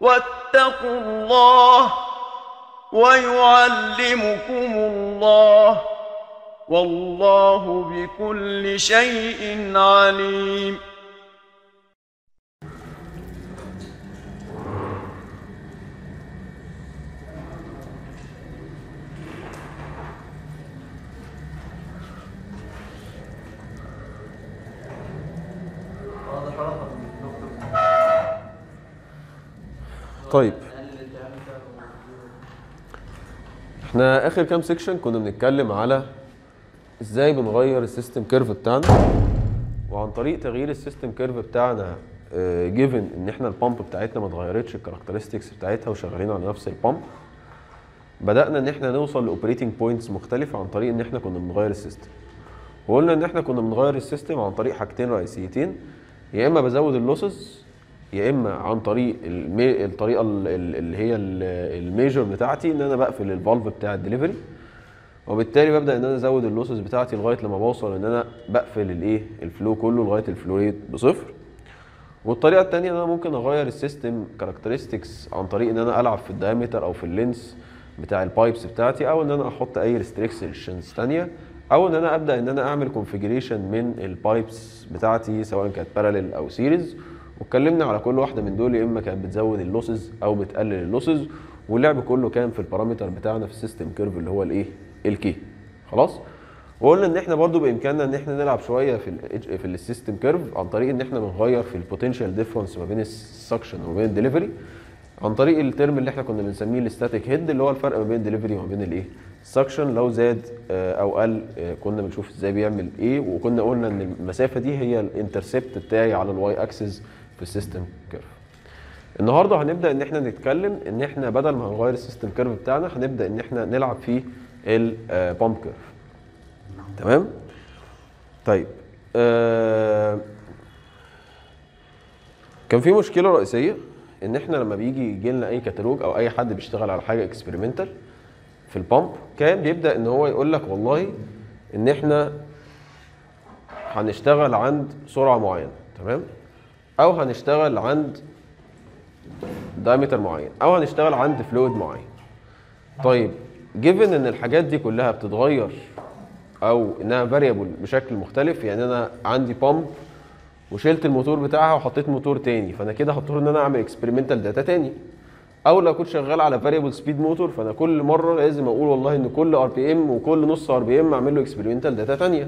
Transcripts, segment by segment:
واتقوا الله ويعلمكم الله والله بكل شيء عليم طيب احنا اخر كام سيكشن كنا بنتكلم على ازاي بنغير السيستم كيرف بتاعنا وعن طريق تغيير السيستم كيرف بتاعنا جيفن ان احنا البامب بتاعتنا ما اتغيرتش الكاركترستكس بتاعتها وشغالين على نفس البامب بدانا ان احنا نوصل لاوبريتنج بوينتس مختلفه عن طريق ان احنا كنا بنغير السيستم وقلنا ان احنا كنا بنغير السيستم عن طريق حاجتين رئيسيتين يا اما بزود اللوسز يا اما عن طريق المي... الطريقه ال- ال- اللي هي ال- الميجر بتاعتي ان انا بقفل الفالف بتاع الدليفري وبالتالي ببدا ان انا ازود اللوسز بتاعتي لغايه لما بوصل ان انا بقفل الايه الفلو كله لغايه الفلو ريت بصفر والطريقه الثانيه ان انا ممكن اغير السيستم كاركترستكس عن طريق ان انا العب في الدايمتر او في اللينس بتاع البايبس بتاعتي او ان انا احط اي ريستريكشنز ثانيه او ان انا ابدا ان انا اعمل كونفيجريشن من البايبس بتاعتي سواء كانت باراليل او سيريز واتكلمنا على كل واحده من دول يا اما كانت بتزود اللوسز او بتقلل اللوسز واللعب كله كان في البارامتر بتاعنا في السيستم كيرف اللي هو الايه الكي خلاص وقلنا ان احنا برضو بامكاننا ان احنا نلعب شويه في ال في السيستم كيرف عن طريق ان احنا بنغير في البوتنشال ديفرنس ما بين السكشن وما بين الدليفري عن طريق الترم اللي احنا كنا بنسميه الستاتيك هيد اللي هو الفرق ما بين الدليفري وما بين الايه السكشن لو زاد آه، او قل آه، كنا بنشوف ازاي بيعمل ايه وكنا قلنا ان المسافه دي هي الانترسبت بتاعي على الواي اكسس في السيستم كيرف النهارده هنبدا ان احنا نتكلم ان احنا بدل ما هنغير السيستم كيرف بتاعنا هنبدا ان احنا نلعب في البامب كيرف تمام طيب آه كان في مشكله رئيسيه ان احنا لما بيجي يجي لنا اي كتالوج او اي حد بيشتغل على حاجه اكسبيرمنتال في البامب كان بيبدا ان هو يقول لك والله ان احنا هنشتغل عند سرعه معينه تمام او هنشتغل عند دايمتر معين او هنشتغل عند فلويد معين طيب جيفن ان الحاجات دي كلها بتتغير او انها فاريبل بشكل مختلف يعني انا عندي بامب وشلت الموتور بتاعها وحطيت موتور تاني فانا كده هضطر ان انا اعمل اكسبيرمنتال داتا تاني او لو كنت شغال على فاريبل سبيد موتور فانا كل مره لازم اقول والله ان كل ار بي ام وكل نص ار بي ام اعمل له اكسبيرمنتال داتا تانيه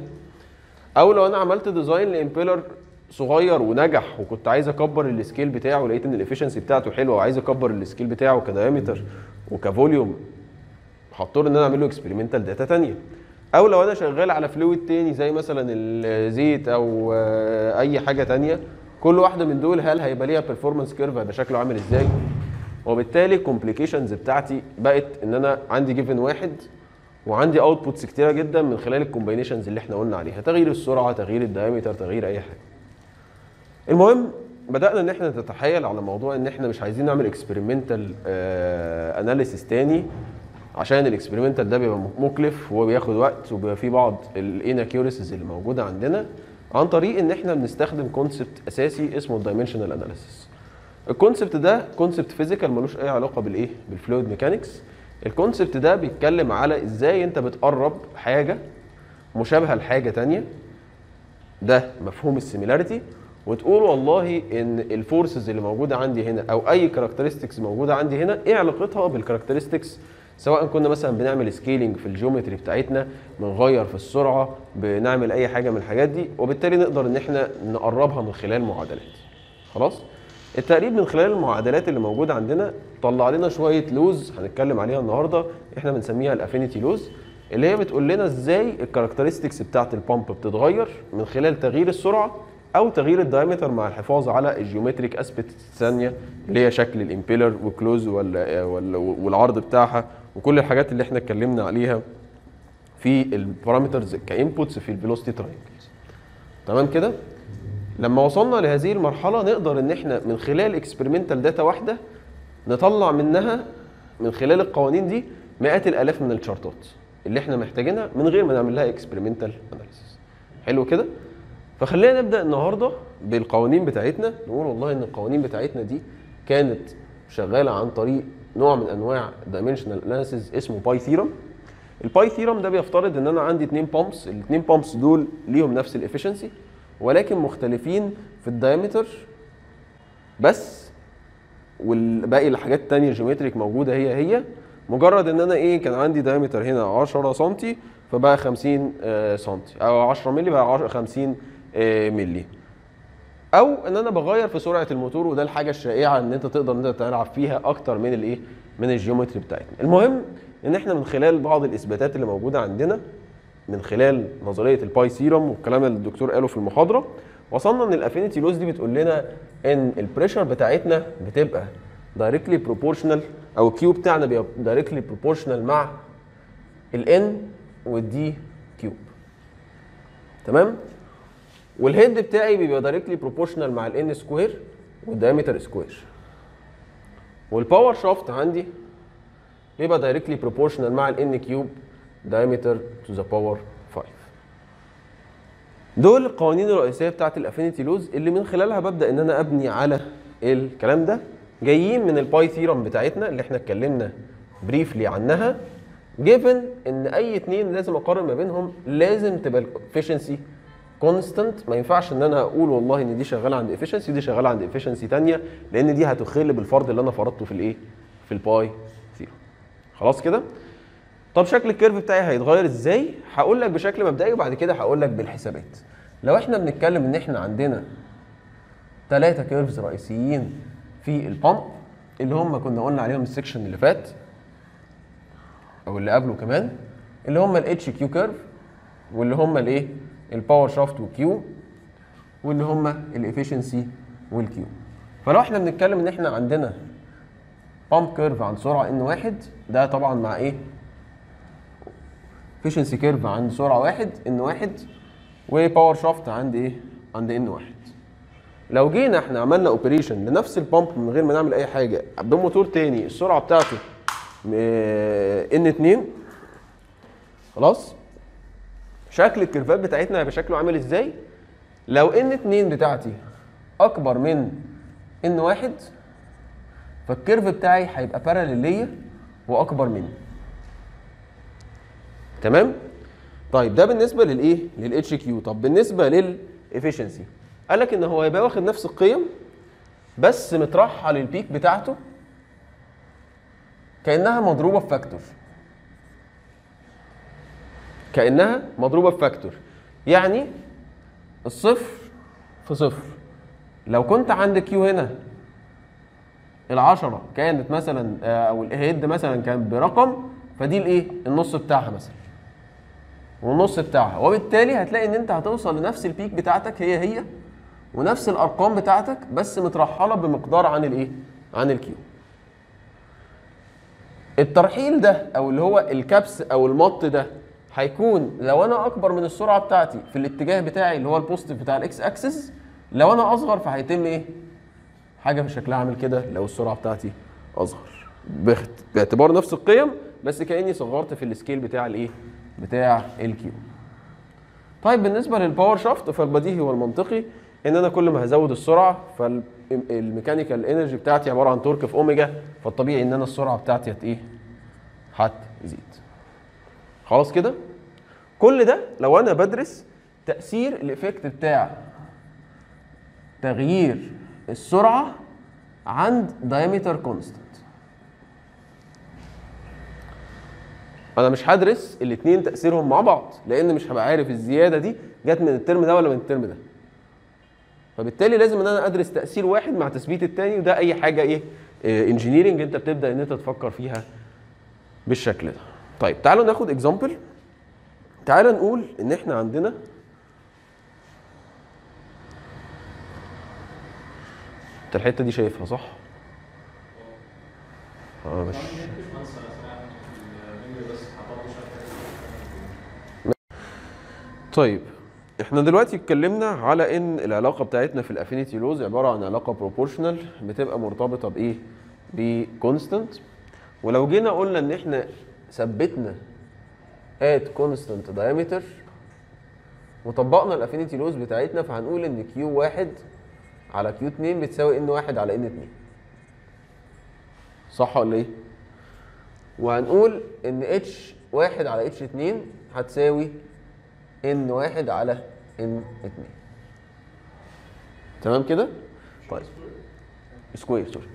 او لو انا عملت ديزاين لامبيلر صغير ونجح وكنت عايز اكبر السكيل بتاعه ولقيت ان الافشنسي بتاعته حلوه وعايز اكبر السكيل بتاعه كدايمتر وكفوليوم هضطر ان انا اعمل له اكسبيرمنتال داتا تانيه او لو انا شغال على فلويد تاني زي مثلا الزيت او آه، اي حاجه تانيه كل واحده من دول هل هيبقى ليها بيرفورمانس كيرف هيبقى شكله عامل ازاي وبالتالي الكومبليكيشنز بتاعتي بقت ان انا عندي جيفن واحد وعندي اوتبوتس كتيره جدا من خلال الكومبينيشنز اللي احنا قلنا عليها تغيير السرعه تغيير الدايمتر تغيير اي حاجه المهم بدانا ان احنا نتحايل على موضوع ان احنا مش عايزين نعمل اكسبيرمنتال اناليسيس تاني عشان الاكسبيرمنتال ده بيبقى مكلف وبياخد وقت وبيبقى فيه بعض الاناكيوريسيز اللي موجوده عندنا عن طريق ان احنا بنستخدم كونسبت اساسي اسمه الدايمنشنال اناليسيس الكونسبت ده كونسبت فيزيكال ملوش اي علاقه بالايه بالفلويد ميكانكس الكونسبت ده بيتكلم على ازاي انت بتقرب حاجه مشابهه لحاجه تانية ده مفهوم السيميلاريتي وتقول والله ان الفورسز اللي موجوده عندي هنا او اي كاركترستكس موجوده عندي هنا ايه علاقتها بالكاركترستكس سواء كنا مثلا بنعمل سكيلينج في الجيومتري بتاعتنا بنغير في السرعه بنعمل اي حاجه من الحاجات دي وبالتالي نقدر ان احنا نقربها من خلال معادلات خلاص التقريب من خلال المعادلات اللي موجوده عندنا طلع لنا شويه لوز هنتكلم عليها النهارده احنا بنسميها الافينيتي لوز اللي هي بتقول لنا ازاي الكاركترستكس بتاعت البامب بتتغير من خلال تغيير السرعه او تغيير الدايمتر مع الحفاظ على الجيومتريك اسبكت الثانيه اللي هي شكل الامبيلر وكلوز وال- وال- والعرض بتاعها وكل الحاجات اللي احنا اتكلمنا عليها في البارامترز كانبوتس في الفيلوسيتي تراينجلز تمام كده لما وصلنا لهذه المرحله نقدر ان احنا من خلال اكسبيرمنتال داتا واحده نطلع منها من خلال القوانين دي مئات الالاف من الشارتات اللي احنا محتاجينها من غير ما نعمل لها اكسبيرمنتال اناليسيس حلو كده فخلينا نبدا النهارده بالقوانين بتاعتنا نقول والله ان القوانين بتاعتنا دي كانت شغاله عن طريق نوع من انواع dimensional analysis اسمه باي ثيرم الباي ثيرم ده بيفترض ان انا عندي اتنين بامبس الاثنين بامبس دول ليهم نفس الافشنسي ولكن مختلفين في الدايمتر بس والباقي الحاجات التانية الجيومتريك موجودة هي هي مجرد ان انا ايه كان عندي دايمتر هنا 10 سم فبقى 50 سم او 10 مللي بقى 10 50 آه، مللي او ان انا بغير في سرعه الموتور وده الحاجه الشائعه ان انت تقدر ان انت تلعب فيها اكتر من الايه من الجيومتري بتاعتنا المهم ان احنا من خلال بعض الاثباتات اللي موجوده عندنا من خلال نظريه الباي سيرم والكلام اللي الدكتور قاله في المحاضره وصلنا ان الافينيتي لوز دي بتقول لنا ان البريشر بتاعتنا بتبقى دايركتلي بروبورشنال او الكيو بتاعنا بيبقى دايركتلي بروبورشنال مع الان والدي كيوب تمام والهيد بتاعي بيبقى دايركتلي بروبورشنال مع الان سكوير والدايمتر سكوير والباور شافت عندي بيبقى دايركتلي بروبورشنال مع الان كيوب diameter to the power 5 دول القوانين الرئيسيه بتاعت الافينيتي لوز اللي من خلالها ببدا ان انا ابني على الكلام ده جايين من الباي ثيرم بتاعتنا اللي احنا اتكلمنا بريفلي عنها جيفن ان اي اتنين لازم اقارن ما بينهم لازم تبقى الافشنسي كونستنت ما ينفعش ان انا اقول والله ان دي شغاله عند افشنسي ودي شغاله عند افشنسي ثانيه لان دي هتخل بالفرض اللي انا فرضته في الايه في الباي ثيرم خلاص كده طب شكل الكيرف بتاعي هيتغير ازاي هقول لك بشكل مبدئي وبعد كده هقول لك بالحسابات لو احنا بنتكلم ان احنا عندنا ثلاثة كيرفز رئيسيين في البامب اللي هم كنا قلنا عليهم السكشن اللي فات او اللي قبله كمان اللي هم الاتش كيو كيرف واللي هم الايه الباور شافت والكيو واللي هم الافشنسي والكيو فلو احنا بنتكلم ان احنا عندنا بامب كيرف عند سرعه ان واحد ده طبعا مع ايه efficiency كيرف عند سرعه واحد ان واحد وباور شافت عند ايه عند ان واحد لو جينا احنا عملنا اوبريشن لنفس البامب من غير ما نعمل اي حاجه بموتور تاني السرعه بتاعته ان 2 خلاص شكل الكيرفات بتاعتنا هيبقى شكله عامل ازاي لو ان 2 بتاعتي اكبر من ان واحد فالكيرف بتاعي هيبقى باراليل ليا واكبر مني تمام طيب ده بالنسبه للايه للاتش كيو طب بالنسبه للافشنسي قال لك ان هو هيبقى واخد نفس القيم بس مترحل البيك بتاعته كانها مضروبه في فاكتور كانها مضروبه في فاكتور يعني الصفر في صفر لو كنت عند كيو هنا العشرة كانت مثلا آه، او الهيد مثلا كان برقم فدي الايه النص بتاعها مثلا والنص بتاعها وبالتالي هتلاقي ان انت هتوصل لنفس البيك بتاعتك هي هي ونفس الارقام بتاعتك بس مترحله بمقدار عن الايه عن الكيو الترحيل ده او اللي هو الكبس او المط ده هيكون لو انا اكبر من السرعه بتاعتي في الاتجاه بتاعي اللي هو البوزيتيف بتاع الاكس اكسس لو انا اصغر فهيتم ايه حاجه في شكلها عامل كده لو السرعه بتاعتي اصغر باخت- باعتبار نفس القيم بس كاني صغرت في السكيل بتاع الايه بتاع الكيو طيب بالنسبه للباور شافت فالبديهي والمنطقي ان انا كل ما هزود السرعه فالميكانيكال انرجي بتاعتي عباره عن تورك في اوميجا فالطبيعي ان انا السرعه بتاعتي هت ايه هتزيد خلاص كده كل ده لو انا بدرس تاثير الايفكت بتاع تغيير السرعه عند دايمتر كونستانت انا مش هدرس الاثنين تاثيرهم مع بعض لان مش هبقى عارف الزياده دي جت من الترم ده ولا من الترم ده فبالتالي لازم ان انا ادرس تاثير واحد مع تثبيت الثاني وده اي حاجه ايه انجينيرنج انت بتبدا ان انت تفكر فيها بالشكل ده طيب تعالوا ناخد اكزامبل تعالوا نقول ان احنا عندنا انت الحته دي شايفها صح اه مش طيب احنا دلوقتي اتكلمنا على ان العلاقه بتاعتنا في الافينيتي لوز عباره عن علاقه بروبورشنال بتبقى مرتبطه بايه بكونستانت ولو جينا قلنا ان احنا ثبتنا ات كونستانت diameter وطبقنا الافينيتي لوز بتاعتنا فهنقول ان كيو واحد على كيو 2 بتساوي ان واحد على ان 2 صح ولا ايه وهنقول ان اتش واحد على اتش اتنين هتساوي ان واحد على ان اتنين تمام كده طيب سكوير سوري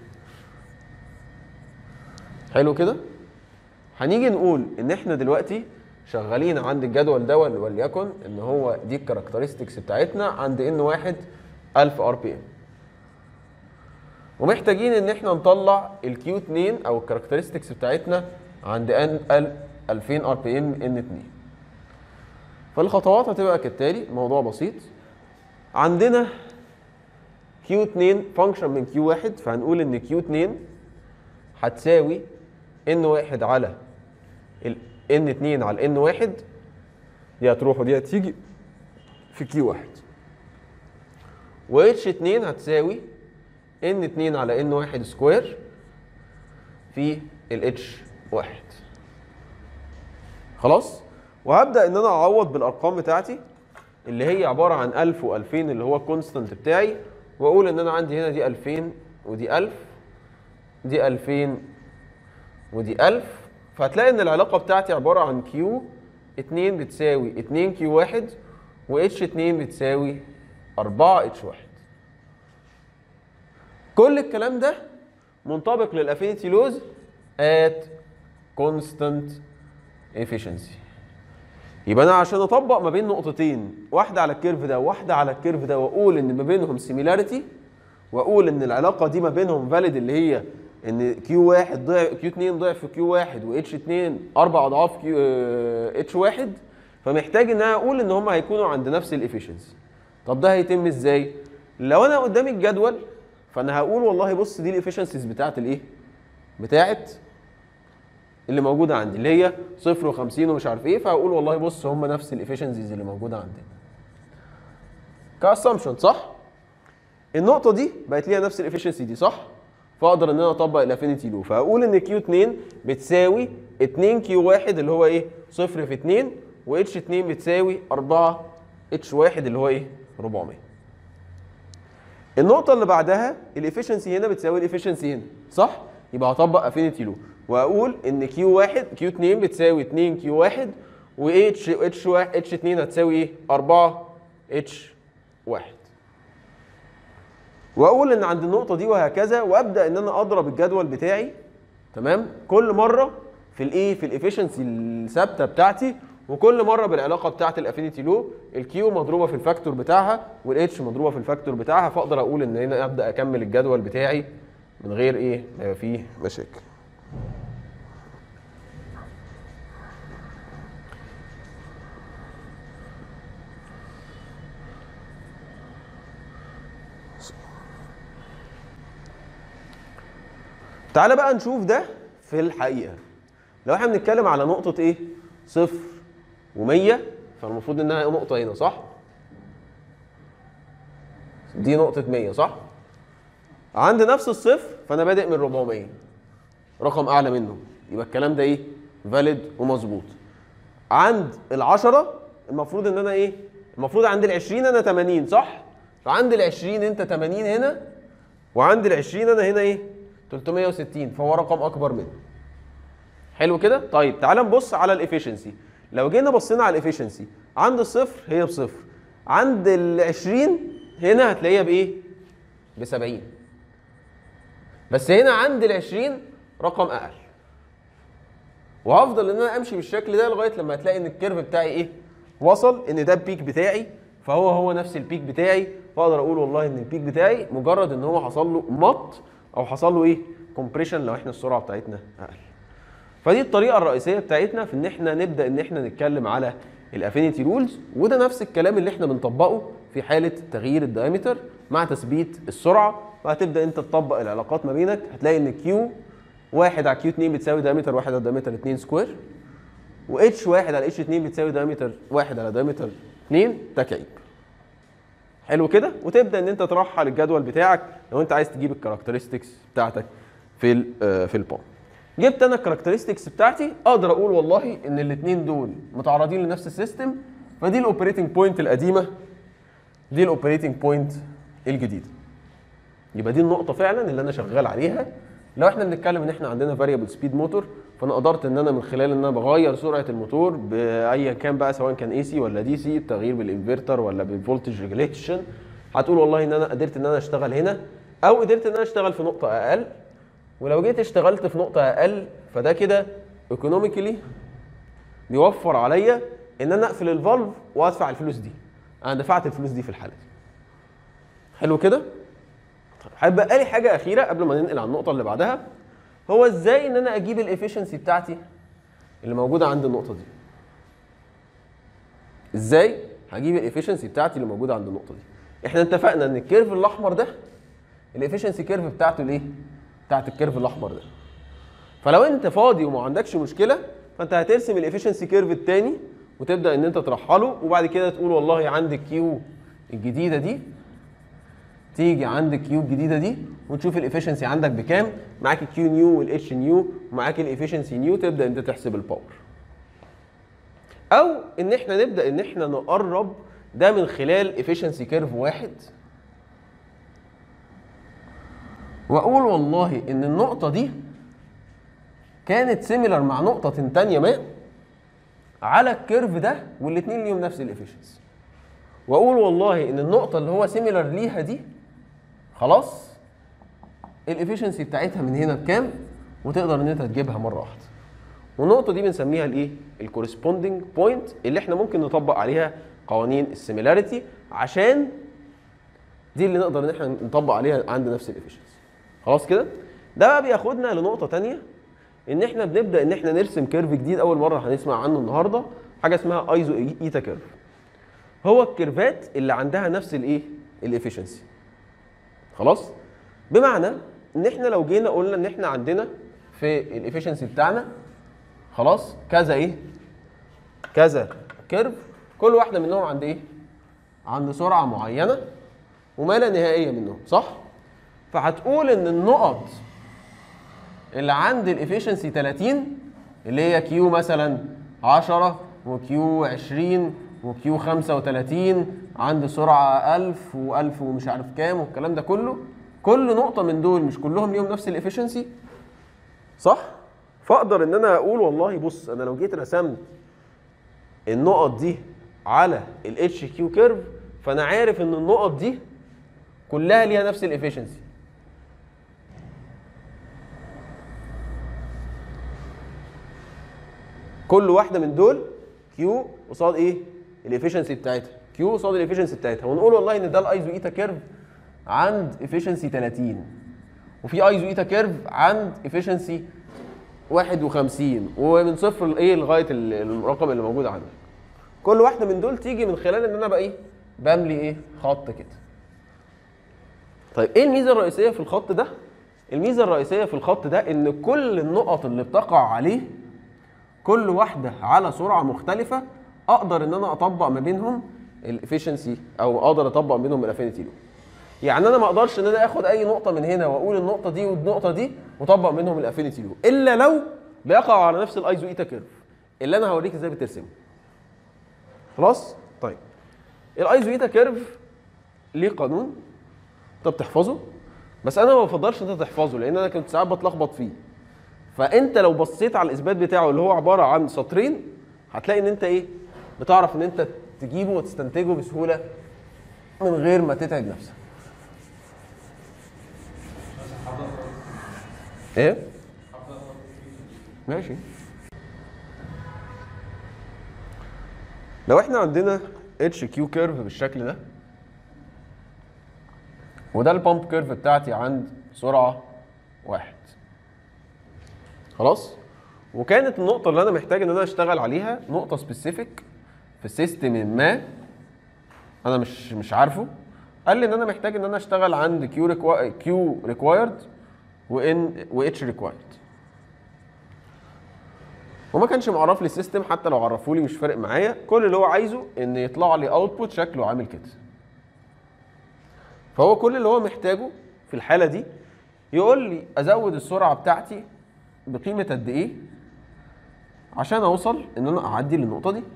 حلو كده هنيجي نقول ان احنا دلوقتي شغالين عند الجدول ده ول- وليكن ان هو دي الكاركترستكس بتاعتنا عند ان واحد 1000 ار بي ام ومحتاجين ان احنا نطلع الكيو 2 او الكاركترستكس بتاعتنا عند ان ال 2000 ار بي ام ان 2 فالخطوات هتبقى كالتالي الموضوع بسيط عندنا كيو 2 فانكشن من كيو 1 فهنقول ان كيو 2 هتساوي ان 1 على ال ان 2 على ان 1 دي هتروح ودي هتيجي في كيو 1 و اتش 2 هتساوي ان 2 على ان 1 سكوير في ال اتش 1 خلاص وهبدا ان انا اعوض بالارقام بتاعتي اللي هي عباره عن 1000 و2000 اللي هو الكونستنت بتاعي واقول ان انا عندي هنا دي 2000 ودي 1000 دي 2000 ودي 1000 فهتلاقي ان العلاقه بتاعتي عباره عن كيو 2 بتساوي 2 كيو 1 و اتش 2 بتساوي 4 اتش 1 كل الكلام ده منطبق للافينيتي لوز at constant efficiency يبقى انا عشان اطبق ما بين نقطتين واحده على الكيرف ده وواحده على الكيرف ده واقول ان ما بينهم سيميلاريتي واقول ان العلاقه دي ما بينهم فاليد اللي هي ان كيو 1 ضعف كيو 2 ضعف كيو 1 واتش 2 اربع اضعاف كيو اتش 1 فمحتاج ان انا اقول ان هم هيكونوا عند نفس الافشنسي طب ده هيتم ازاي لو انا قدامي الجدول فانا هقول والله بص دي الافشنسيز بتاعت الايه بتاعت اللي موجوده عندي اللي هي 0 و50 ومش عارف ايه فهقول والله بص هم نفس الافشنسيز اللي موجوده عندنا كاسامبشن صح النقطه دي بقت ليها نفس الافشنسي دي صح فاقدر ان انا اطبق الافينيتي لو فاقول ان كيو 2 بتساوي 2 كيو 1 اللي هو ايه 0 في 2 واتش 2 بتساوي 4 اتش 1 اللي هو ايه 400 النقطة اللي بعدها الافشنسي هنا بتساوي الافشنسي هنا صح؟ يبقى هطبق افينيتي لو واقول ان كيو 1 كيو 2 بتساوي 2 كيو 1 و اتش اتش 1 اتش 2 هتساوي ايه؟ 4 اتش 1 واقول ان عند النقطة دي وهكذا وابدا ان انا اضرب الجدول بتاعي تمام؟ كل مرة في الايه؟ في الافشنسي الثابتة بتاعتي وكل مره بالعلاقه بتاعه الافينيتي لو الكيو مضروبه في الفاكتور بتاعها والاتش مضروبه في الفاكتور بتاعها فاقدر اقول ان هنا ابدا اكمل الجدول بتاعي من غير ايه ما يبقى فيه مشاكل تعالى بقى نشوف ده في الحقيقه لو احنا بنتكلم على نقطه ايه صفر و100 فالمفروض انها نقطه هنا صح دي نقطه 100 صح عند نفس الصفر فانا بادئ من 400 رقم اعلى منه يبقى الكلام ده ايه فاليد ومظبوط عند العشرة المفروض ان انا ايه المفروض عند ال20 انا 80 صح فعند ال20 انت 80 هنا وعند ال20 انا هنا ايه 360 فهو رقم اكبر منه حلو كده طيب تعال نبص على الافيشنسي لو جينا بصينا على الافيشنسي عند الصفر هي بصفر عند ال20 هنا هتلاقيها بايه ب 70 بس هنا عند ال20 رقم اقل وهفضل ان انا امشي بالشكل ده لغايه لما هتلاقي ان الكيرف بتاعي ايه وصل ان ده البيك بتاعي فهو هو نفس البيك بتاعي فاقدر اقول والله ان البيك بتاعي مجرد ان هو حصل له مط او حصل له ايه كومبريشن لو احنا السرعه بتاعتنا اقل فدي الطريقه الرئيسيه بتاعتنا في ان احنا نبدا ان احنا نتكلم على الافينيتي رولز وده نفس الكلام اللي احنا بنطبقه في حاله تغيير الدايمتر مع تثبيت السرعه وهتبدا انت تطبق العلاقات ما بينك هتلاقي ان كيو واحد على كيو 2 بتساوي دايمتر واحد على دايمتر 2 سكوير و اتش واحد على اتش 2 بتساوي دايمتر واحد على دايمتر 2 تكعيب حلو كده وتبدا ان انت ترحل الجدول بتاعك لو انت عايز تجيب الكاركترستكس بتاعتك في ال في البوم جبت انا الكاركترستكس بتاعتي اقدر اقول والله ان الاثنين دول متعرضين لنفس السيستم فدي الاوبريتنج بوينت القديمه دي الاوبريتنج بوينت الجديده يبقى دي النقطه فعلا اللي انا شغال عليها لو احنا بنتكلم ان احنا عندنا فاريبل سبيد موتور فانا قدرت ان انا من خلال ان انا بغير سرعه الموتور بايا كان بقى سواء كان اي سي ولا دي سي التغيير بالانفرتر ولا بالفولتج ريجوليشن هتقول والله ان انا قدرت ان انا اشتغل هنا او قدرت ان انا اشتغل في نقطه اقل ولو جيت اشتغلت في نقطه اقل فده كده ايكونوميكلي بيوفر عليا ان انا اقفل الفالف وادفع الفلوس دي انا دفعت الفلوس دي في الحاله دي حلو كده طيب هيبقى لي حاجه اخيره قبل ما ننقل على النقطه اللي بعدها هو ازاي ان انا اجيب الافشنسي بتاعتي اللي موجوده عند النقطه دي ازاي هجيب الافشنسي بتاعتي اللي موجوده عند النقطه دي احنا اتفقنا ان الكيرف الاحمر ده الافشنسي كيرف بتاعته الايه بتاعت الكيرف الاحمر ده فلو انت فاضي وما عندكش مشكله فانت هترسم الافشنسي كيرف التاني وتبدا ان انت ترحله وبعد كده تقول والله عندك كيو الجديده دي تيجي عندك كيو الجديده دي وتشوف الافشنسي عندك بكام معاك الكيو نيو والاتش نيو ومعاك الافشنسي نيو تبدا انت تحسب الباور او ان احنا نبدا ان احنا نقرب ده من خلال افشنسي كيرف واحد واقول والله ان النقطه دي كانت سيميلر مع نقطه تانية ما على الكيرف ده والاثنين ليهم نفس الافشنسي واقول والله ان النقطه اللي هو سيميلر ليها دي خلاص الافشنسي بتاعتها من هنا بكام وتقدر ان انت تجيبها مره واحده والنقطه دي بنسميها الايه الكورسبوندنج بوينت اللي احنا ممكن نطبق عليها قوانين السيميلاريتي عشان دي اللي نقدر ان احنا نطبق عليها عند نفس الافشنسي خلاص كده ده بقى بياخدنا لنقطه تانية ان احنا بنبدا ان احنا نرسم كيرف جديد اول مره هنسمع عنه النهارده حاجه اسمها ايزو ايتا كيرف هو الكيرفات اللي عندها نفس الايه الافشنسي خلاص بمعنى ان احنا لو جينا قلنا ان احنا عندنا في الافشنسي بتاعنا خلاص كذا ايه كذا كيرف كل واحده منهم عند ايه عند سرعه معينه وما لا نهائيه منهم صح فهتقول ان النقط اللي عند الافشنسي 30 اللي هي كيو مثلا 10 وكيو 20 وكيو 35 عند سرعه 1000 و1000 ومش عارف كام والكلام ده كله كل نقطه من دول مش كلهم ليهم نفس الافشنسي صح فاقدر ان انا اقول والله بص انا لو جيت رسمت النقط دي على الاتش كيو كيرف فانا عارف ان النقط دي كلها ليها نفس الافشنسي كل واحده من دول كيو قصاد ايه الافشنسي بتاعتها كيو قصاد الافشنسي بتاعتها ونقول والله ان ده الايزو ايتا كيرف عند افشنسي 30 وفي ايزو ايتا كيرف عند افشنسي 51 ومن صفر لايه لغايه ال- الرقم اللي موجود عندك كل واحده من دول تيجي من خلال ان انا بقى ايه بملي ايه خط كده طيب ايه الميزه الرئيسيه في الخط ده الميزه الرئيسيه في الخط ده ان كل النقط اللي بتقع عليه كل واحده على سرعه مختلفه اقدر ان انا اطبق ما بينهم الافشنسي او اقدر اطبق ما بينهم الافينيتي لو يعني انا ما اقدرش ان انا اخد اي نقطه من هنا واقول النقطه دي والنقطه دي واطبق منهم الافينيتي لو الا لو بيقع على نفس الايزو ايتا كيرف اللي انا هوريك ازاي بترسمه خلاص طيب الايزو ايتا كيرف ليه قانون انت بتحفظه بس انا ما بفضلش ان انت تحفظه لان انا كنت ساعات بتلخبط فيه فانت لو بصيت على الاثبات بتاعه اللي هو عباره عن سطرين هتلاقي ان انت ايه بتعرف ان انت تجيبه وتستنتجه بسهوله من غير ما تتعب نفسك ايه ماشي لو احنا عندنا اتش كيو كيرف بالشكل ده وده البامب كيرف بتاعتي عند سرعه واحد خلاص وكانت النقطه اللي انا محتاج ان انا اشتغل عليها نقطه سبيسيفيك في سيستم ما انا مش مش عارفه قال لي ان انا محتاج ان انا اشتغل عند كيو ريكوا... كيو ريكوايرد وان واتش ريكوايرد وما كانش معرف لي السيستم حتى لو عرفوا لي مش فارق معايا كل اللي هو عايزه ان يطلع لي اوتبوت شكله عامل كده فهو كل اللي هو محتاجه في الحاله دي يقول لي ازود السرعه بتاعتي بقيمه قد ايه عشان اوصل ان انا اعدي للنقطه دي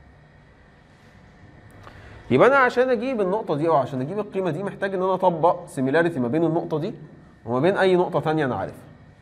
يبقى انا عشان اجيب النقطه دي او عشان اجيب القيمه دي محتاج ان انا اطبق سيميلاريتي ما بين النقطه دي وما بين اي نقطه ثانيه انا عارفها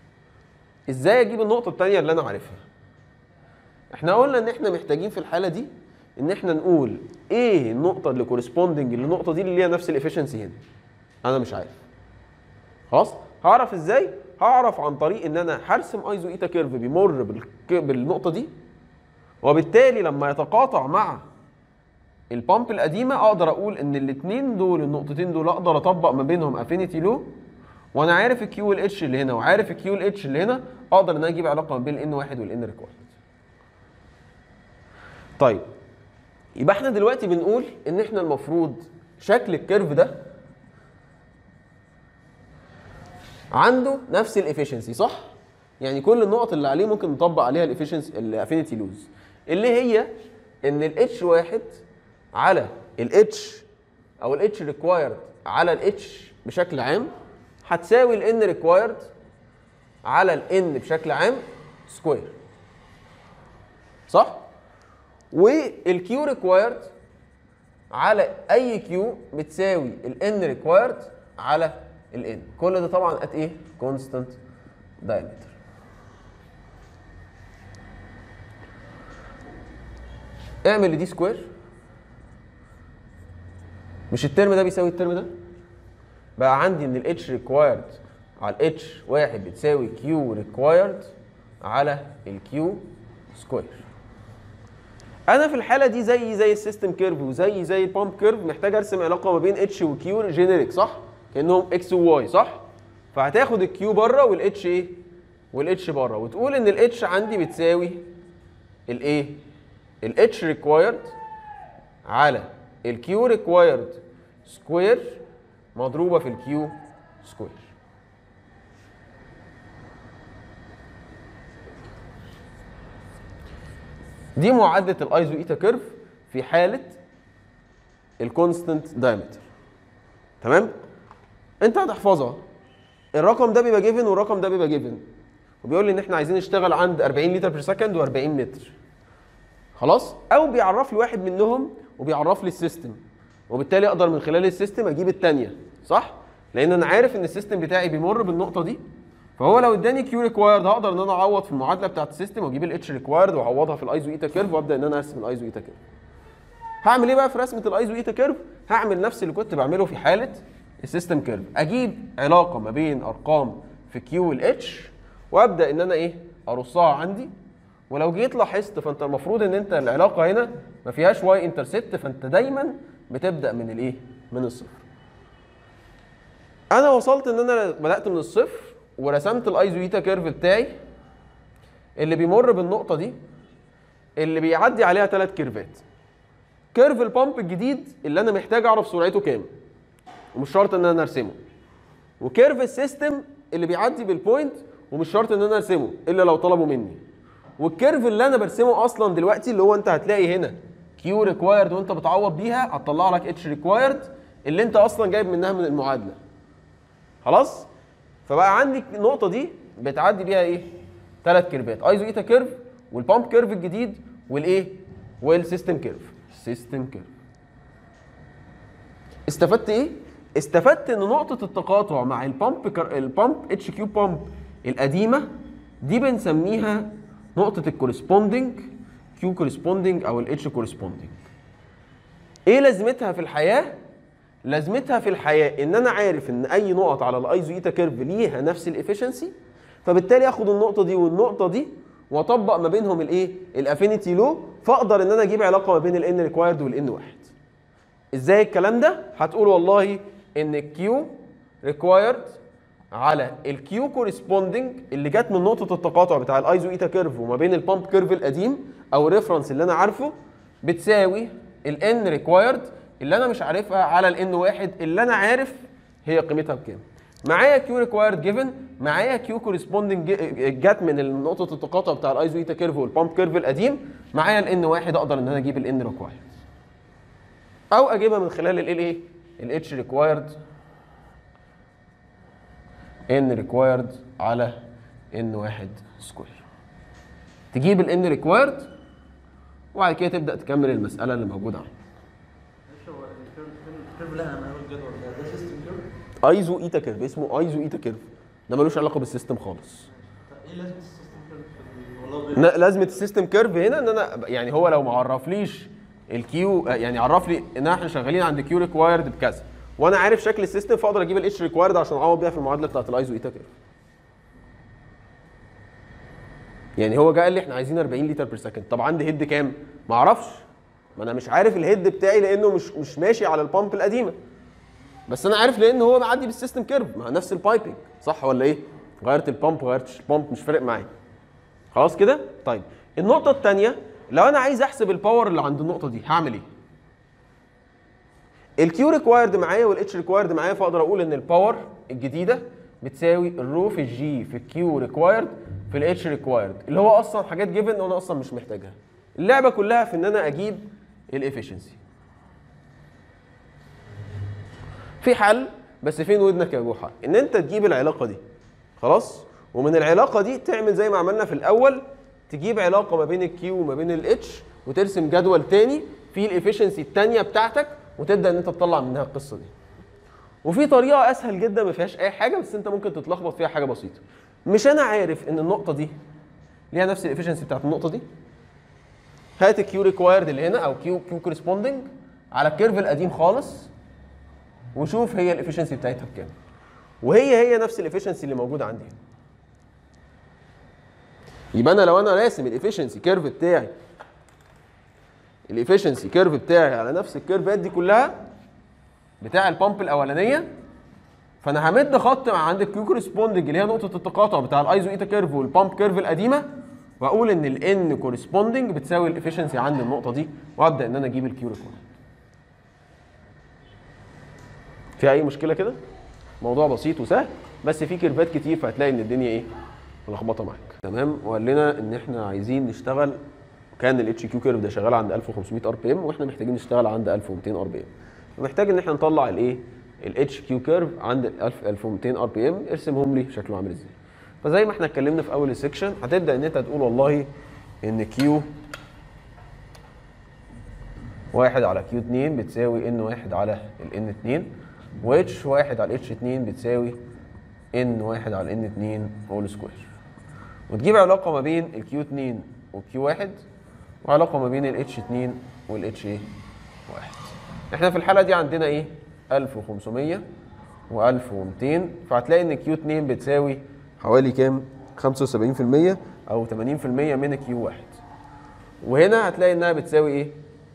ازاي اجيب النقطه الثانيه اللي انا عارفها احنا قلنا ان احنا محتاجين في الحاله دي ان احنا نقول ايه النقطه اللي كورسبوندنج للنقطه دي اللي ليها نفس الافشنسي هنا انا مش عارف خلاص هعرف ازاي هعرف عن طريق ان انا هرسم ايزو ايتا كيرف بيمر بالك- بالنقطه دي وبالتالي لما يتقاطع مع البامب القديمه اقدر اقول ان الاثنين دول النقطتين دول اقدر اطبق ما بينهم افينيتي لو وانا عارف الكيو والاتش اللي هنا وعارف الكيو والاتش اللي هنا اقدر ان انا اجيب علاقه ما بين الان واحد والان ريكوايرد طيب يبقى احنا دلوقتي بنقول ان احنا المفروض شكل الكيرف ده عنده نفس الافشنسي صح؟ يعني كل النقط اللي عليه ممكن نطبق عليها الافشنسي الافينيتي لوز اللي هي ان الاتش واحد على الاتش او الاتش ريكوايرد على الاتش بشكل عام هتساوي الان ريكوايرد على الان بشكل عام سكوير صح؟ والكيو ريكوايرد على اي كيو بتساوي الان ريكوايرد على الان كل ده طبعا ات ايه كونستانت diameter اعمل دي سكوير مش الترم ده بيساوي الترم ده بقى عندي ان الاتش ريكوايرد على الاتش واحد بتساوي كيو ريكوايرد على الكيو سكوير انا في الحاله دي زي زي السيستم كيرف وزي زي البامب كيرف محتاج ارسم علاقه ما بين اتش وكيو جينيريك صح كانهم اكس وواي صح فهتاخد الكيو بره والاتش ايه والاتش بره وتقول ان الاتش عندي بتساوي الايه الاتش ريكوايرد على الكيو ريكوايرد سكوير مضروبه في الكيو سكوير دي معادله الايزو ايتا كيرف في حاله الكونستنت دايمتر تمام انت هتحفظها الرقم ده بيبقى جيفن والرقم ده بيبقى جيفن وبيقول لي ان احنا عايزين نشتغل عند 40 لتر بير سكند و40 متر خلاص او بيعرف لي واحد منهم وبيعرف لي السيستم وبالتالي اقدر من خلال السيستم اجيب الثانيه صح لان انا عارف ان السيستم بتاعي بيمر بالنقطه دي فهو لو اداني كيو ريكوايرد هقدر ان انا اعوض في المعادله بتاعت السيستم واجيب الاتش ريكوايرد واعوضها في الايزو ايتا كيرف وابدا ان انا ارسم الايزو ايتا كيرف هعمل ايه بقى في رسمه الايزو ايتا كيرف هعمل نفس اللي كنت بعمله في حاله السيستم كيرف اجيب علاقه ما بين ارقام في كيو والاتش وابدا ان انا ايه ارصها عندي ولو جيت لاحظت فانت المفروض ان انت العلاقه هنا ما فيهاش واي انترسبت فانت دايما بتبدا من الايه من الصفر انا وصلت ان انا بدات من الصفر ورسمت الايزويتا كيرف بتاعي اللي بيمر بالنقطه دي اللي بيعدي عليها ثلاث كيرفات كيرف البامب الجديد اللي انا محتاج اعرف سرعته كام ومش شرط ان انا ارسمه وكيرف السيستم اللي بيعدي بالبوينت ومش شرط ان انا ارسمه الا لو طلبوا مني والكيرف اللي انا برسمه اصلا دلوقتي اللي هو انت هتلاقي هنا كيو ريكوايرد وانت بتعوض بيها هتطلع لك اتش ريكوايرد اللي انت اصلا جايب منها من المعادله خلاص فبقى عندي النقطه دي بتعدي بيها ايه ثلاث كيرفات ايزو ايتا كيرف والبامب كيرف الجديد والايه والسيستم كيرف سيستم كيرف استفدت ايه استفدت ان نقطه التقاطع مع البامب كر... البامب اتش كيو بامب القديمه دي بنسميها نقطه الكورسبوندنج كيو كورسبوندنج او الاتش كورسبوندنج ايه لازمتها في الحياه لازمتها في الحياه ان انا عارف ان اي نقط على الايزو ايتا كيرف ليها نفس الافشنسي فبالتالي اخد النقطه دي والنقطه دي واطبق ما بينهم الايه الافينيتي لو فاقدر ان انا اجيب علاقه ما بين الان ريكوايرد والان واحد ازاي الكلام ده هتقول والله ان الكيو ريكوايرد على الكيو كورسبوندنج اللي جت من نقطه التقاطع بتاع الايزو ايتا كيرف وما بين البامب كيرف القديم او الريفرنس اللي انا عارفه بتساوي الان ريكوايرد اللي انا مش عارفها على الان واحد اللي انا عارف هي قيمتها بكام معايا كيو ريكوايرد جيفن معايا كيو كورسبوندنج جت من نقطه التقاطع بتاع الايزو ايتا كيرف والبامب كيرف القديم معايا الان واحد اقدر ان انا اجيب الان ريكوايرد او اجيبها من خلال ال ايه الاتش ريكوايرد ان ريكوايرد على ان واحد سكوير تجيب الان ريكوايرد وبعد كده تبدا تكمل المساله اللي موجوده عندك معلش هو الكيرف الكيرف اللي احنا هنعمله الجدول ده ده سيستم كيرف ايزو ايتا كيرف اسمه ايزو ايتا كيرف ده ملوش علاقه بالسيستم خالص ايه لازمه السيستم كيرف في ال- والله ن- لازمه السيستم كيرف هنا ان انا يعني هو لو ما عرفليش الكيو يعني عرف لي ان احنا شغالين عند كيو ريكوايرد بكذا وانا عارف شكل السيستم فاقدر اجيب الاتش ريكوايرد عشان اعوض بيها في المعادله بتاعت الايزو ايتا كيرف يعني هو جه قال لي احنا عايزين 40 لتر بير سكند طب عندي هيد كام ما اعرفش ما انا مش عارف الهيد بتاعي لانه مش مش ماشي على البامب القديمه بس انا عارف لان هو معدي بالسيستم كيرف مع نفس البايبنج صح ولا ايه غيرت البامب غيرتش البامب مش فارق معايا خلاص كده طيب النقطه الثانيه لو انا عايز احسب الباور اللي عند النقطه دي هعمل ايه الكيو ريكوايرد معايا والاتش ريكوايرد معايا فاقدر اقول ان الباور الجديده بتساوي الرو في الجي في الكيو ريكوايرد في الاتش ريكوايرد اللي هو اصلا حاجات جيفن وانا اصلا مش محتاجها اللعبه كلها في ان انا اجيب الافشنسي في حل بس فين ودنك يا جوحه ان انت تجيب العلاقه دي خلاص ومن العلاقه دي تعمل زي ما عملنا في الاول تجيب علاقه ما بين الكيو وما بين الاتش وترسم جدول تاني فيه الافشنسي التانيه بتاعتك وتبدا ان انت تطلع منها القصه دي وفي طريقه اسهل جدا ما فيهاش اي حاجه بس انت ممكن تتلخبط فيها حاجه بسيطه مش انا عارف ان النقطه دي ليها نفس الافشنسي بتاعت النقطه دي هات الكيو ريكوايرد اللي هنا او كيو كيو كورسبوندنج على الكيرف القديم خالص وشوف هي الافشنسي بتاعتها بكام وهي هي نفس الافشنسي اللي موجوده عندي هنا يبقى انا لو انا راسم الافشنسي كيرف بتاعي الافشنسي كيرف بتاعي على نفس الكيرفات دي كلها بتاع البامب الاولانيه فانا همد خط مع عند الكيو كورسبوندنج اللي هي نقطه التقاطع بتاع الايزو ايتا كيرف والبامب كيرف القديمه واقول ان الان كورسبوندنج بتساوي الافشنسي عند النقطه دي وابدا ان انا اجيب الكيو ريكورد في اي مشكله كده موضوع بسيط وسهل بس في كيرفات كتير فهتلاقي ان الدنيا ايه ملخبطه معاك تمام وقال لنا ان احنا عايزين نشتغل كان الاتش كيو كيرف ده شغال عند 1500 ار بي ام واحنا محتاجين نشتغل عند 1200 ار بي ام محتاج ان احنا نطلع الايه الاتش كيو كيرف عند ال 1000 1200 ار بي ام ارسمهم لي شكله عامل ازاي فزي ما احنا اتكلمنا في اول السكشن هتبدا ان انت تقول والله ان كيو واحد على كيو 2 بتساوي ان واحد على الان 2 واتش واحد على اتش 2 بتساوي ان واحد على ان 2 هول سكوير وتجيب علاقه ما بين الكيو 2 والكيو 1 وعلاقه ما بين الاتش 2 والاتش ايه 1 احنا في الحاله دي عندنا ايه 1500 و1200 فهتلاقي ان كيو 2 بتساوي حوالي كام 75% او 80% من كيو 1 وهنا هتلاقي انها بتساوي ايه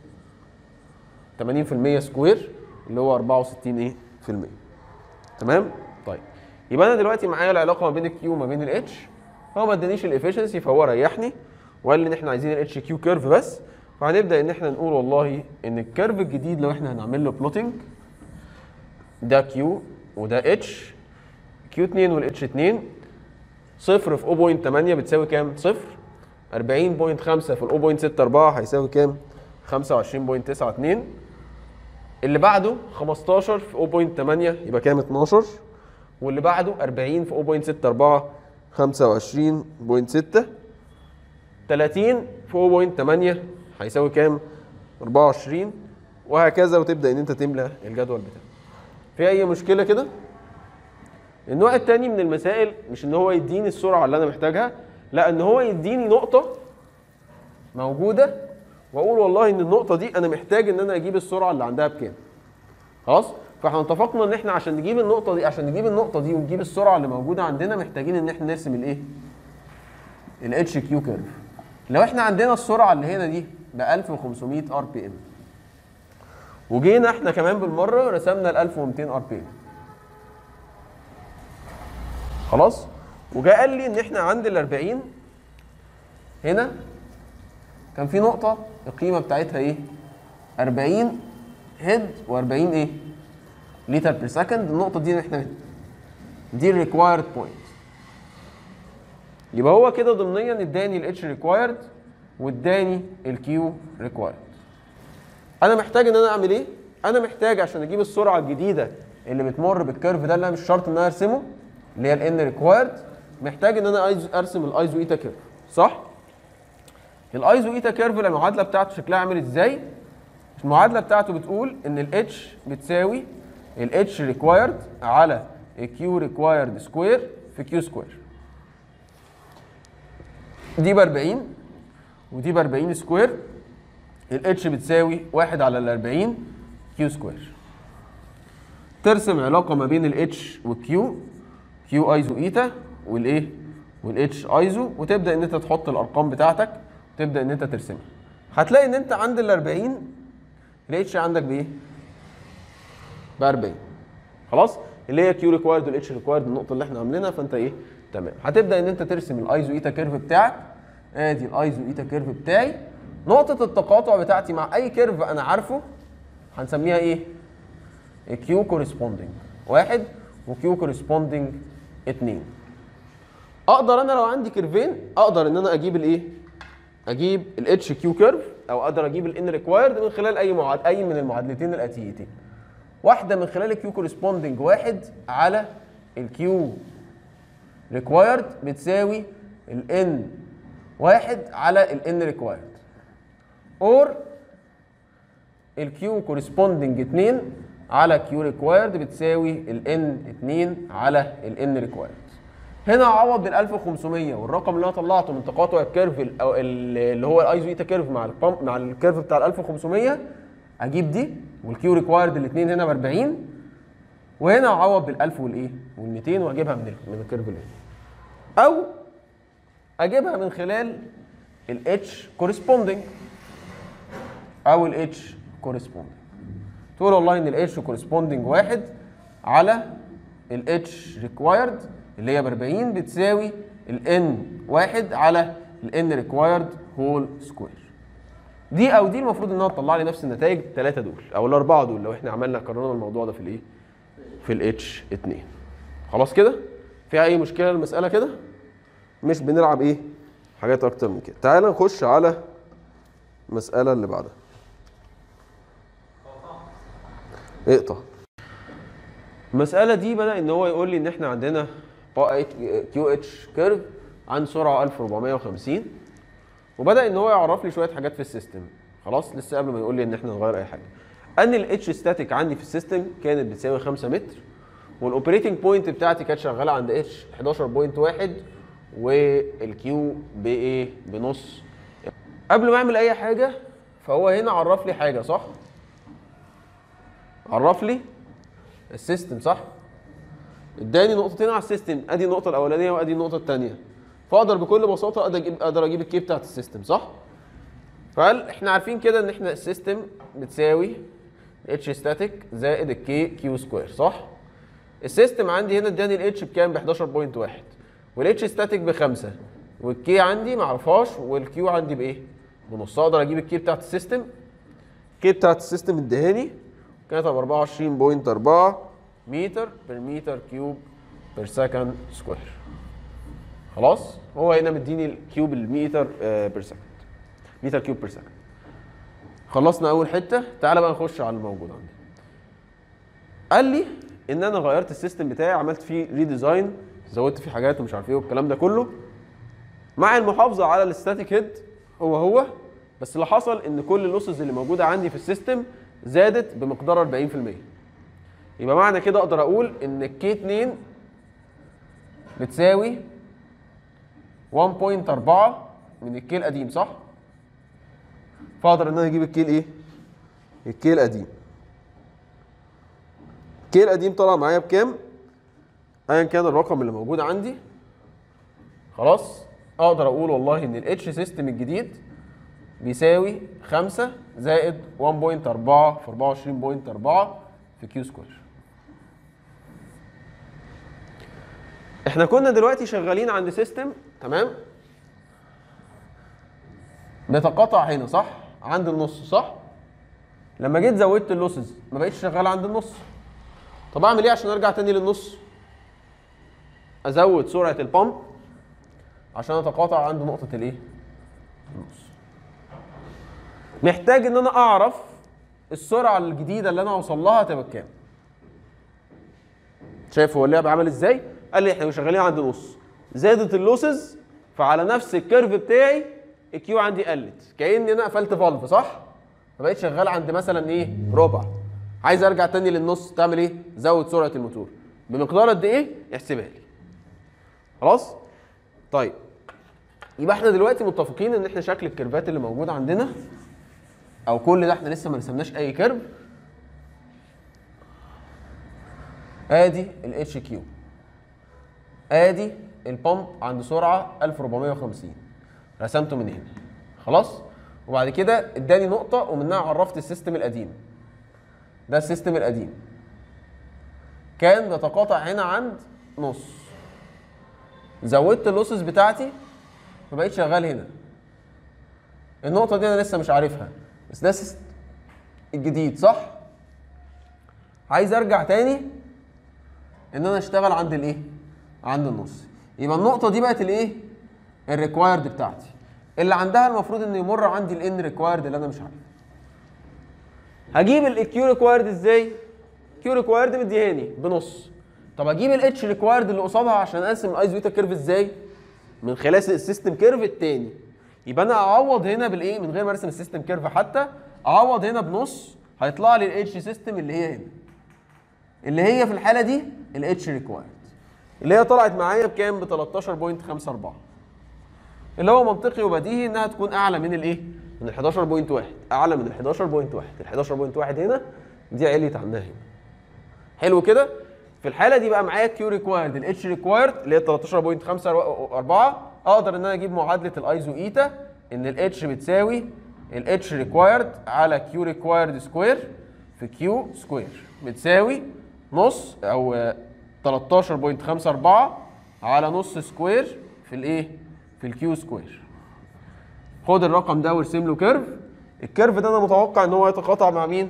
80% سكوير اللي هو 64 ايه في المية تمام طيب يبقى انا دلوقتي معايا العلاقه ما بين الكيو وما بين الاتش هو ما ادانيش الافشنسي فهو ريحني وقال لي ان احنا عايزين الاتش كيو كيرف بس فهنبدا ان احنا نقول والله ان الكيرف الجديد لو احنا هنعمل له بلوتنج ده كيو وده اتش كيو 2 والاتش 2 صفر في 0.8 بتساوي كام؟ صفر 40.5 في 0.64 هيساوي كام؟ 25.92 اللي بعده 15 في 0.8 يبقى كام 12 واللي بعده 40 في 0.64 25.6 30 في 0.8 هيساوي كام 24 وهكذا وتبدا ان انت تملى الجدول بتاعك في اي مشكله كده النوع الثاني من المسائل مش ان هو يديني السرعه اللي انا محتاجها لا ان هو يديني نقطه موجوده واقول والله ان النقطه دي انا محتاج ان انا اجيب السرعه اللي عندها بكام خلاص فاحنا اتفقنا ان احنا عشان نجيب النقطه دي عشان نجيب النقطه دي ونجيب السرعه اللي موجوده عندنا محتاجين ان احنا نرسم الايه الاتش كيو كيرف لو احنا عندنا السرعه اللي هنا دي ب 1500 ار بي ام وجينا احنا كمان بالمره رسمنا ال 1200 ار بي ام خلاص وجاء قال لي ان احنا عند ال 40 هنا كان في نقطة القيمة بتاعتها ايه؟ 40 هيد و40 ايه؟ لتر بير سكند النقطة دي احنا دي الريكوايرد بوينت يبقى هو كده ضمنيا اداني الاتش ريكوايرد واداني الكيو ريكوايرد انا محتاج ان انا اعمل ايه؟ انا محتاج عشان اجيب السرعة الجديدة اللي بتمر بالكيرف ده اللي انا مش شرط ان انا ارسمه اللي هي الان ريكوايرد محتاج ان انا عايز ارسم الايزو ايتا كيرف صح؟ الايزو ايتا كيرف المعادله بتاعته شكلها عامل ازاي المعادله بتاعته بتقول ان الاتش بتساوي الاتش ريكوايرد على الكيو ريكوايرد سكوير في كيو سكوير دي ب 40 ودي ب 40 سكوير الاتش بتساوي 1 على ال 40 كيو سكوير ترسم علاقه ما بين الاتش والكيو كيو ايزو ايتا والايه والاتش ايزو وتبدا ان انت تحط الارقام بتاعتك وتبدا ان انت ترسمها هتلاقي ان انت عند ال 40 الاتش عندك بايه ب 40 خلاص اللي هي كيو ريكوايرد والاتش ريكوايرد النقطه اللي احنا عاملينها فانت ايه تمام هتبدا ان انت ترسم الايزو ايتا كيرف بتاعك ادي الايزو ايتا كيرف بتاعي نقطه التقاطع بتاعتي مع اي كيرف انا عارفه هنسميها ايه كيو كورسبوندنج واحد وكيو كورسبوندنج اتنين اقدر انا لو عندي كيرفين اقدر ان انا اجيب الايه اجيب الاتش كيو كيرف او اقدر اجيب الان ريكوايرد من خلال اي معاد اي من المعادلتين الاتيتين واحده من خلال الكيو كورسبوندنج واحد على الكيو ريكوايرد بتساوي الان واحد على الان ريكوايرد اور الكيو كورسبوندنج 2 على كيو ريكوايرد بتساوي الان 2 على الان ريكوايرد هنا اعوض بال 1500 والرقم اللي انا طلعته من تقاطع الكيرف ال- أو ال- اللي هو الايزو ايتا كيرف مع البامب مع الكيرف بتاع ال 1500 اجيب دي والكيو ريكوايرد الاثنين هنا ب 40 وهنا اعوض بال 1000 والايه وال 200 واجيبها من ال- من الكيرف اللي هنا او اجيبها من خلال الاتش كورسبوندنج او الاتش كورسبوندنج تقول والله ان الاتش كورسبوندنج واحد على الاتش ريكوايرد اللي هي ب 40 بتساوي الان واحد على الان ريكوايرد هول سكوير دي او دي المفروض انها تطلع لي نفس النتائج الثلاثه دول او الاربعه دول لو احنا عملنا قررنا الموضوع ده في الايه في الاتش 2 خلاص كده فيها اي مشكله المساله كده مش بنلعب ايه حاجات اكتر من كده تعال نخش على المساله اللي بعدها اقطع المسألة دي بدأ إن هو يقول لي إن إحنا عندنا كيو اتش كيرف عن سرعة 1450 وبدأ إن هو يعرف لي شوية حاجات في السيستم خلاص لسه قبل ما يقول لي إن إحنا نغير أي حاجة أن الاتش ستاتيك عندي في السيستم كانت بتساوي 5 متر والأوبريتنج بوينت بتاعتي كانت شغالة عند اتش 11.1 والكيو بإيه بنص قبل ما أعمل أي حاجة فهو هنا عرف لي حاجة صح؟ عرف لي السيستم صح اداني نقطتين على السيستم ادي النقطه الاولانيه وادي النقطه الثانيه فاقدر بكل بساطه اقدر اجيب اقدر اجيب الكي بتاعت السيستم صح فقال احنا عارفين كده ان احنا السيستم بتساوي اتش ستاتيك زائد الكي كيو سكوير صح السيستم عندي هنا اداني الاتش بكام ب 11.1 والاتش ستاتيك بخمسة والكي عندي معرفهاش والكيو عندي بايه بنص اقدر اجيب الكي بتاعت السيستم الكي بتاعت السيستم ادهاني كانت ب 24.4 متر بير متر كيوب بير سكند سكوير خلاص هو هنا مديني الكيوب المتر بير سكند متر كيوب بير سكند خلصنا اول حته تعالى بقى نخش على الموجود عندي قال لي ان انا غيرت السيستم بتاعي عملت فيه ريديزاين زودت فيه حاجات ومش عارف ايه والكلام ده كله مع المحافظه على الستاتيك هيد هو هو بس اللي حصل ان كل اللوسز اللي موجوده عندي في السيستم زادت بمقدار 40% يبقى معنى كده اقدر اقول ان الكي 2 بتساوي 1.4 من الكي القديم صح؟ فاقدر ان انا اجيب الكي الايه؟ الكي القديم الكي القديم طلع معايا بكام؟ ايا كان الرقم اللي موجود عندي خلاص اقدر اقول والله ان الاتش سيستم الجديد بيساوي 5 زائد 1.4 في 24.4 في كيو سكوير احنا كنا دلوقتي شغالين عند سيستم تمام بتقاطع هنا صح عند النص صح لما جيت زودت اللوسز ما بقتش شغال عند النص طب اعمل ايه عشان ارجع تاني للنص ازود سرعه البامب عشان اتقاطع عند نقطه الايه النص محتاج ان انا اعرف السرعه الجديده اللي انا اوصل لها تبقى كام شايف هو اللعب عمل ازاي قال لي احنا شغالين عند نص زادت اللوسز فعلى نفس الكيرف بتاعي الكيو عندي قلت كاني انا قفلت فالف صح فبقيت شغال عند مثلا ايه ربع عايز ارجع تاني للنص تعمل ايه زود سرعه الموتور بمقدار قد ايه احسبها لي خلاص طيب يبقى احنا دلوقتي متفقين ان احنا شكل الكيرفات اللي موجود عندنا او كل ده احنا لسه ما رسمناش اي كيرف ادي الاتش كيو ادي البامب عند سرعه 1450 رسمته من هنا خلاص وبعد كده اداني نقطه ومنها عرفت السيستم القديم ده السيستم القديم كان بيتقاطع هنا عند نص زودت اللوسز بتاعتي فبقيت شغال هنا النقطة دي أنا لسه مش عارفها بس ده سيست- الجديد صح؟ عايز أرجع تاني إن أنا أشتغل عند الإيه؟ عند النص يبقى النقطة دي بقت الإيه؟ الريكوايرد بتاعتي اللي عندها المفروض إنه يمر عندي الإن ريكوايرد اللي أنا مش عارفه هجيب الكيو ريكوايرد ازاي؟ كيو ريكوايرد مديهاني بنص طب اجيب الاتش ريكوايرد اللي قصادها عشان اقسم الايزويتا كيرف ازاي؟ من خلال السيستم كيرف التاني يبقى انا اعوض هنا بالايه؟ من غير ما ارسم السيستم كيرف حتى اعوض هنا بنص هيطلع لي الاتش سيستم اللي هي هنا اللي هي في الحاله دي الاتش ريكوايرد اللي هي طلعت معايا بكام؟ ب 13.54 اللي هو منطقي وبديهي انها تكون اعلى من الايه؟ من ال 11.1 اعلى من ال 11.1 ال 11.1 هنا دي عليت عنها هنا حلو كده في الحاله دي بقى معايا كيو ريكوايرد الاتش ريكوايرد اللي هي 13.54 اقدر ان انا اجيب معادله الايزو ايتا ان الاتش بتساوي الاتش ريكوايرد على كيو ريكوايرد سكوير في كيو سكوير بتساوي نص او آه، 13.54 على نص سكوير في الايه في الكيو سكوير خد الرقم ده وارسم له كيرف الكيرف ده انا متوقع ان هو يتقاطع مع مين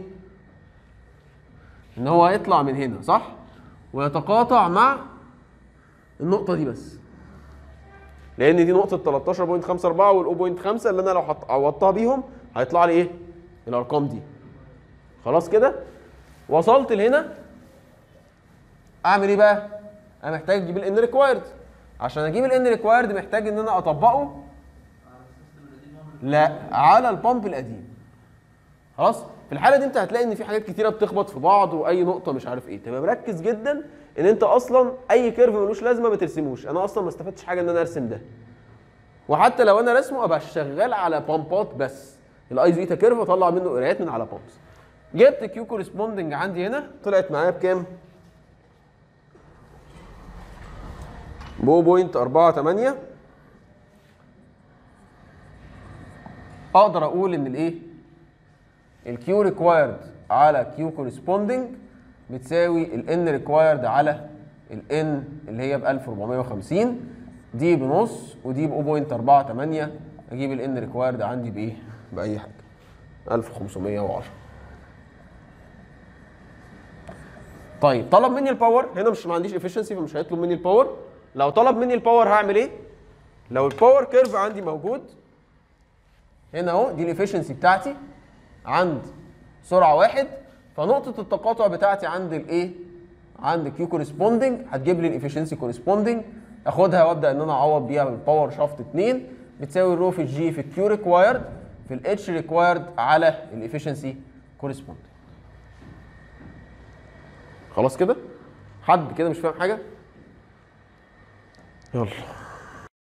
ان هو يطلع من هنا صح ويتقاطع مع النقطه دي بس لان دي نقطه 13.54 وال 0.5 اللي انا لو حط- عوضتها بيهم هيطلع لي ايه الارقام دي خلاص كده وصلت لهنا اعمل ايه بقى انا محتاج اجيب الان ريكوايرد عشان اجيب الان ريكوايرد محتاج ان انا اطبقه لا على البامب القديم خلاص في الحاله دي انت هتلاقي ان في حاجات كتيره بتخبط في بعض واي نقطه مش عارف ايه تبقى مركز جدا ان انت اصلا اي كيرف ملوش لازمه ما ترسموش انا اصلا ما استفدتش حاجه ان انا ارسم ده وحتى لو انا رسمه ابقى شغال على بامبات بس الايزو ايتا كيرف اطلع منه قرايات من على بامبس جبت كيو كورسبوندنج عندي هنا طلعت معايا بكام؟ بو بوينت أربعة تمانية أقدر أقول إن الإيه؟ الكيو ريكوايرد على كيو كورسبوندنج بتساوي الان ريكوايرد على الان اللي هي ب 1450 دي بنص ودي ب 0.48 اجيب الان ريكوايرد عندي بايه؟ باي حاجه 1510 طيب طلب مني الباور هنا مش ما عنديش افشنسي فمش هيطلب مني الباور لو طلب مني الباور هعمل ايه؟ لو الباور كيرف عندي موجود هنا اهو دي الافشنسي بتاعتي عند سرعه واحد فنقطه التقاطع بتاعتي عند الايه؟ عند كيو كورسبوندنج هتجيب لي الافشنسي كورسبوندنج اخدها وابدا ان انا اعوض بيها بالباور شافت 2 بتساوي الرو في الجي في الكيو ريكوايرد في الاتش ريكوايرد على الافشنسي كورسبوندنج خلاص كده؟ حد كده مش فاهم حاجه؟ يلا